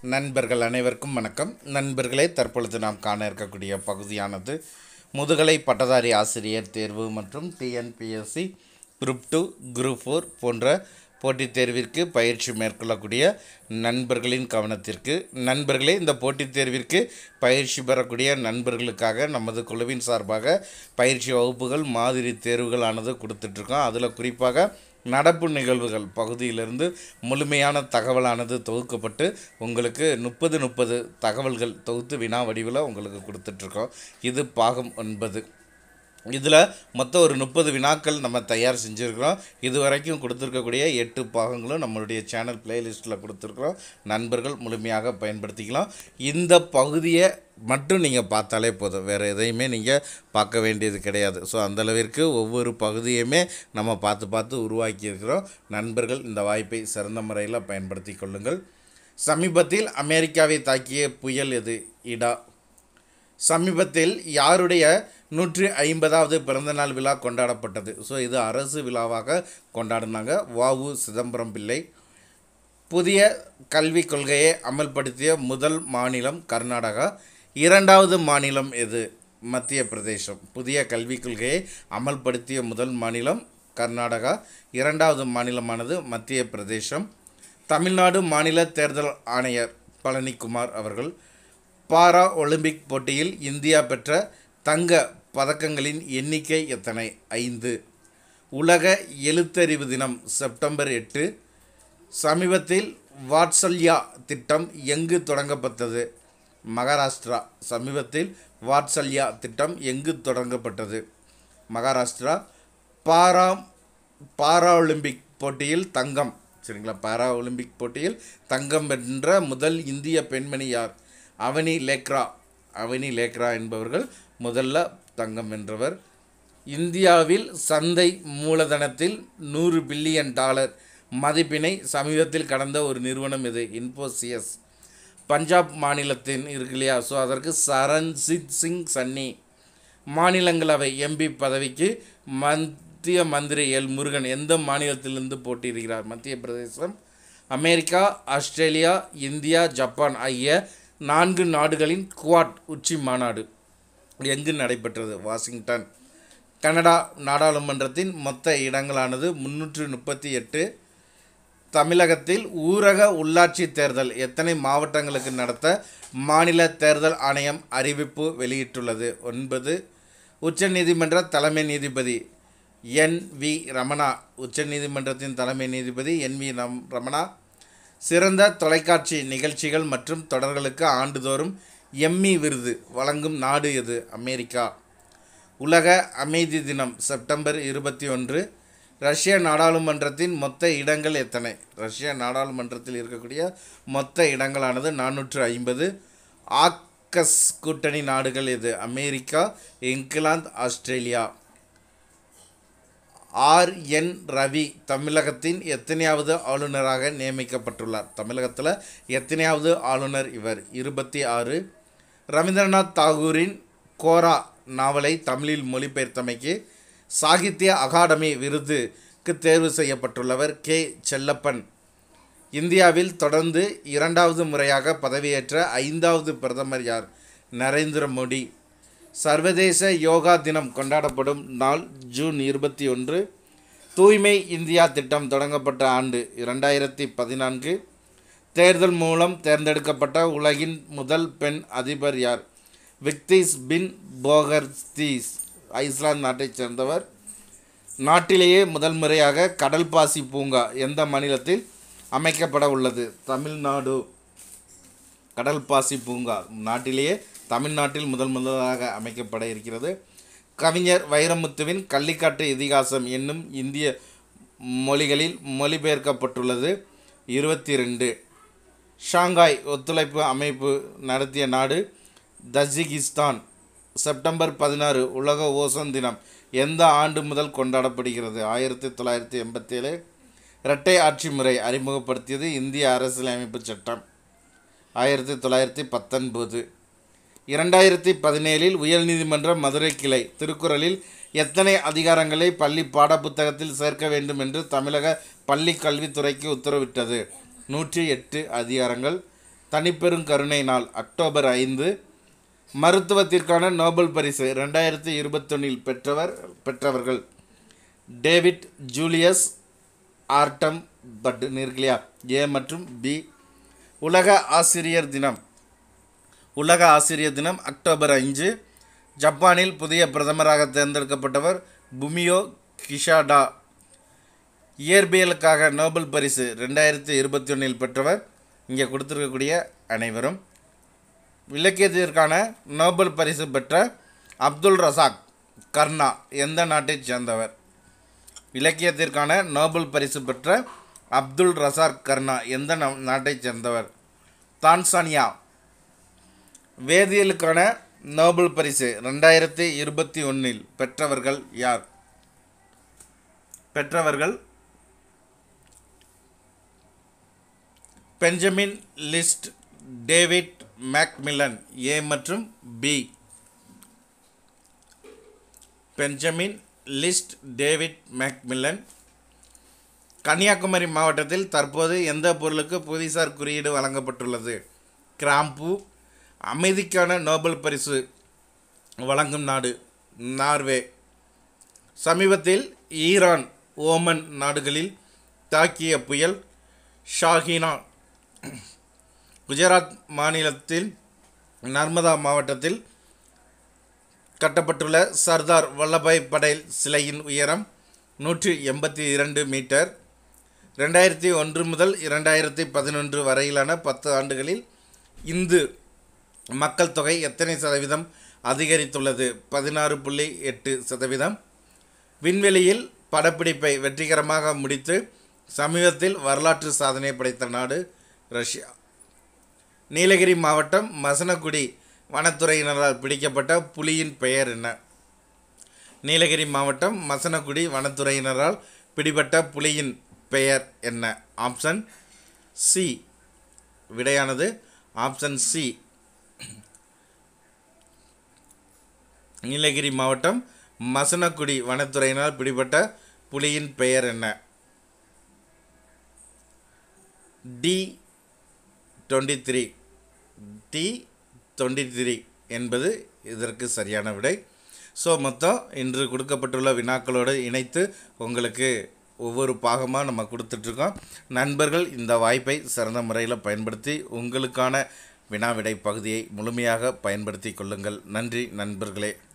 நண்பர்கள் அனைவருக்கும் வணக்கம் நண்பர்களே தற்பொழுது நாம் காண இருக்கக்கூடிய பகுதியானது முதுகலை பட்டதாரி ஆசிரியர் தேர்வு மற்றும் TNPSC group two group four போன்ற போட்டித் தேர்விற்கு பயிற்சி மேற்கொள்ளக்கூடிய நண்பர்களின் கவனத்திற்கு நண்பர்களே இந்த போட்டித் தேர்விற்கு பயிற்சி பெறக்கூடிய நண்பர்களுக்காக நமது குழுவின் சார்பாக பயிற்சி வகுப்புகள் மாதிரி தேர்வுகளானது கொடுத்துட்ருக்கோம் அதில் குறிப்பாக நடப்பு நிகழ்வுகள் பகுதியிலிருந்து முழுமையான தகவலானது தொகுக்கப்பட்டு உங்களுக்கு முப்பது முப்பது தகவல்கள் தொகுத்து வினா வடிவில் உங்களுக்கு கொடுத்துட்ருக்கோம் இது பாகம் ஒன்பது இதில் மொத்தம் ஒரு முப்பது வினாக்கள் நம்ம தயார் செஞ்சுருக்கிறோம் இது வரைக்கும் கொடுத்துருக்கக்கூடிய எட்டு பாகங்களும் நம்மளுடைய சேனல் பிளேலிஸ்ட்டில் கொடுத்துருக்குறோம் நண்பர்கள் முழுமையாக பயன்படுத்திக்கலாம் இந்த பகுதியை மட்டும் நீங்கள் பார்த்தாலே போதும் வேறு எதையுமே நீங்கள் பார்க்க வேண்டியது கிடையாது ஸோ அந்தளவிற்கு ஒவ்வொரு பகுதியுமே நம்ம பார்த்து பார்த்து உருவாக்கியிருக்கிறோம் நண்பர்கள் இந்த வாய்ப்பை சிறந்த முறையில் பயன்படுத்தி கொள்ளுங்கள் சமீபத்தில் அமெரிக்காவை தாக்கிய புயல் எது இடா சமீபத்தில் யாருடைய நூற்றி ஐம்பதாவது பிறந்தநாள் விழா கொண்டாடப்பட்டது ஸோ இது அரசு விழாவாக கொண்டாடினாங்க வாவு சிதம்பரம் பிள்ளை புதிய கல்விக் கொள்கையை அமல்படுத்திய முதல் மாநிலம் கர்நாடகா இரண்டாவது மாநிலம் எது மத்திய பிரதேசம் புதிய கல்விக் கொள்கையை அமல்படுத்திய முதல் மாநிலம் கர்நாடகா இரண்டாவது மாநிலமானது மத்திய பிரதேசம் தமிழ்நாடு மாநில தேர்தல் ஆணையர் பழனிக்குமார் அவர்கள் பாரா ஒலிம்பிக் போட்டியில் இந்தியா பெற்ற தங்க பதக்கங்களின் எண்ணிக்கை எத்தனை ஐந்து உலக எழுத்தறிவு தினம் செப்டம்பர் எட்டு சமீபத்தில் வாட்சல்யா திட்டம் எங்கு தொடங்கப்பட்டது மகாராஷ்டிரா சமீபத்தில் வாட்சல்யா திட்டம் எங்கு தொடங்கப்பட்டது மகாராஷ்டிரா பாரா பாரா ஒலிம்பிக் போட்டியில் தங்கம் சரிங்களா பாரா ஒலிம்பிக் போட்டியில் தங்கம் வென்ற முதல் இந்திய பெண்மணி யார் அவனி லேக்ரா அவனி லேக்ரா என்பவர்கள் முதல்ல தங்கம் வென்றவர் இந்தியாவில் சந்தை மூலதனத்தில் நூறு பில்லியன் டாலர் மதிப்பினை சமீபத்தில் கடந்த ஒரு நிறுவனம் இது இன்ஃபோசியஸ் பஞ்சாப் மாநிலத்தின் இருக்கு இல்லையா ஸோ அதற்கு சரண்ஜித் சிங் சன்னி மாநிலங்களவை எம்பி பதவிக்கு மத்திய மந்திரி எல் முருகன் எந்த மாநிலத்திலிருந்து போட்டியிடுகிறார் மத்திய பிரதேசம் அமெரிக்கா ஆஸ்திரேலியா இந்தியா ஜப்பான் ஆகிய நான்கு நாடுகளின் குவாட் உச்சி மாநாடு எங்கு நடைபெற்றது வாஷிங்டன் கனடா நாடாளுமன்றத்தின் மொத்த இடங்களானது முன்னூற்று முப்பத்தி எட்டு தமிழகத்தில் ஊரக உள்ளாட்சி தேர்தல் எத்தனை மாவட்டங்களுக்கு நடத்த மாநில தேர்தல் ஆணையம் அறிவிப்பு வெளியிட்டுள்ளது ஒன்பது உச்சநீதிமன்ற தலைமை நீதிபதி என் வி ரமணா உச்சநீதிமன்றத்தின் தலைமை நீதிபதி என் வி ரம் ரமணா சிறந்த தொலைக்காட்சி நிகழ்ச்சிகள் மற்றும் தொடர்களுக்கு ஆண்டுதோறும் எம்மி விருது வழங்கும் நாடு எது அமெரிக்கா உலக அமைதி தினம் செப்டம்பர் இருபத்தி ஒன்று ரஷ்ய நாடாளுமன்றத்தின் மொத்த இடங்கள் எத்தனை ரஷ்ய நாடாளுமன்றத்தில் இருக்கக்கூடிய மொத்த இடங்களானது நானூற்று ஐம்பது ஆக்கஸ் கூட்டணி நாடுகள் எது America England Australia R N Ravi தமிழகத்தின் எத்தனையாவது ஆளுநராக நியமிக்கப்பட்டுள்ளார் தமிழகத்தில் எத்தனையாவது ஆளுநர் இவர் இருபத்தி ஆறு ரவீந்திரநாத் தாகூரின் கோரா நாவலை தமிழில் மொழிபெயர்த்தமைக்கு சாகித்ய அகாடமி விருதுக்கு தேர்வு செய்யப்பட்டுள்ளவர் கே செல்லப்பன் இந்தியாவில் தொடர்ந்து இரண்டாவது முறையாக பதவியேற்ற ஐந்தாவது பிரதமர் யார் நரேந்திர மோடி சர்வதேச யோகா தினம் கொண்டாடப்படும் நாள் ஜூன் இருபத்தி ஒன்று தூய்மை இந்தியா திட்டம் தொடங்கப்பட்ட ஆண்டு இரண்டாயிரத்தி பதினான்கு தேர்தல் மூலம் தேர்ந்தெடுக்கப்பட்ட உலகின் முதல் பெண் அதிபர் யார் விக்திஸ் பின் போகர்தீஸ் ஐஸ்லாந்து நாட்டைச் சேர்ந்தவர் நாட்டிலேயே முதல் முறையாக கடல் பாசி பூங்கா எந்த மாநிலத்தில் அமைக்கப்பட உள்ளது தமிழ்நாடு கடல் பாசி பூங்கா நாட்டிலேயே தமிழ்நாட்டில் முதல் முதலாக அமைக்கப்பட இருக்கிறது கவிஞர் வைரமுத்துவின் கள்ளிக்காட்டு இதிகாசம் என்னும் இந்திய மொழிகளில் மொழிபெயர்க்கப்பட்டுள்ளது இருபத்தி ரெண்டு ஷாங்காய் ஒத்துழைப்பு அமைப்பு நடத்திய நாடு தஜிகிஸ்தான் செப்டம்பர் பதினாறு உலக ஓசோன் தினம் எந்த ஆண்டு முதல் கொண்டாடப்படுகிறது ஆயிரத்தி தொள்ளாயிரத்தி எண்பத்தேழு இரட்டை ஆட்சி முறை அறிமுகப்படுத்தியது இந்திய அரசியலமைப்பு சட்டம் ஆயிரத்தி தொள்ளாயிரத்தி பத்தொன்பது இரண்டாயிரத்தி பதினேழில் உயர்நீதிமன்ற மதுரை கிளை திருக்குறளில் எத்தனை அதிகாரங்களை பள்ளி பாடப்புத்தகத்தில் சேர்க்க வேண்டும் என்று தமிழக பள்ளி கல்வித்துறைக்கு உத்தரவிட்டது நூற்றி எட்டு அதிகாரங்கள் தனிப்பெரும் கருணை நாள் அக்டோபர் ஐந்து மருத்துவத்திற்கான நோபல் பரிசு ரெண்டாயிரத்தி இருபத்தொன்னில் பெற்றவர் பெற்றவர்கள் டேவிட் ஜூலியஸ் ஆர்டம் பட் நிர்கிலியா ஏ மற்றும் பி உலக ஆசிரியர் தினம் உலக ஆசிரியர் தினம் அக்டோபர் ஐந்து ஜப்பானில் புதிய பிரதமராக தேர்ந்தெடுக்கப்பட்டவர் புமியோ கிஷாடா இயற்பியலுக்காக நோபல் பரிசு ரெண்டாயிரத்தி இருபத்தி ஒன்றில் பெற்றவர் இங்கே கொடுத்துருக்கக்கூடிய அனைவரும் இலக்கியத்திற்கான நோபல் பரிசு பெற்ற அப்துல் ரசாக் கர்னா எந்த நாட்டைச் சேர்ந்தவர் இலக்கியத்திற்கான நோபல் பரிசு பெற்ற அப்துல் ரசாக் கர்னா எந்த நா- நாட்டைச் சேர்ந்தவர் தான்சானியா வேதியியலுக்கான நோபல் பரிசு ரெண்டாயிரத்தி இருபத்தி ஒன்றில் பெற்றவர்கள் யார் பெற்றவர்கள் Benjamin List David MacMillan A மற்றும் B Benjamin List David MacMillan Kanyakumari மாவட்டத்தில் தற்போது எந்த பொருளுக்கு புவிசார் குறியீடு வழங்கப்பட்டுள்ளது கிராம்பு அமைதிக்கான நோபல் பரிசு வழங்கும் நாடு நார்வே சமீபத்தில் ஈரான் ஓமன் நாடுகளில் தாக்கிய புயல் ஷாஹினா குஜராத் மாநிலத்தில் நர்மதா மாவட்டத்தில் கட்டப்பட்டுள்ள சர்தார் வல்லபாய் படேல் சிலையின் உயரம் நூற்றி எண்பத்தி இரண்டு மீட்டர் ரெண்டாயிரத்தி ஒன்று முதல் இரண்டாயிரத்தி பதினொன்று வரையிலான பத்து ஆண்டுகளில் இந்து மக்கள் தொகை எத்தனை சதவீதம் அதிகரித்துள்ளது பதினாறு புள்ளி எட்டு சதவீதம் விண்வெளியில் படப்பிடிப்பை வெற்றிகரமாக முடித்து சமீபத்தில் வரலாற்று சாதனை படைத்த நாடு ரஷ்யா நீலகிரி மாவட்டம் மசனகுடி வனத்துறையினரால் பிடிக்கப்பட்ட புலியின் பெயர் என்ன நீலகிரி மாவட்டம் மசனகுடி வனத்துறையினரால் பிடிபட்ட புலியின் பெயர் என்ன ஆப்ஷன் சி விடையானது ஆப்ஷன் சி நீலகிரி மாவட்டம் மசனக்குடி வனத்துறையினால் பிடிபட்ட புலியின் பெயர் என்ன T twenty three T twenty three என்பது இதற்கு சரியான விடை ஸோ மொத்தம் இன்று கொடுக்கப்பட்டுள்ள வினாக்களோடு இணைத்து உங்களுக்கு ஒவ்வொரு பாகமாக நம்ம கொடுத்துட்ருக்கோம் நண்பர்கள் இந்த வாய்ப்பை சிறந்த முறையில் பயன்படுத்தி உங்களுக்கான வினா விடை பகுதியை முழுமையாக பயன்படுத்தி கொள்ளுங்கள் நன்றி நண்பர்களே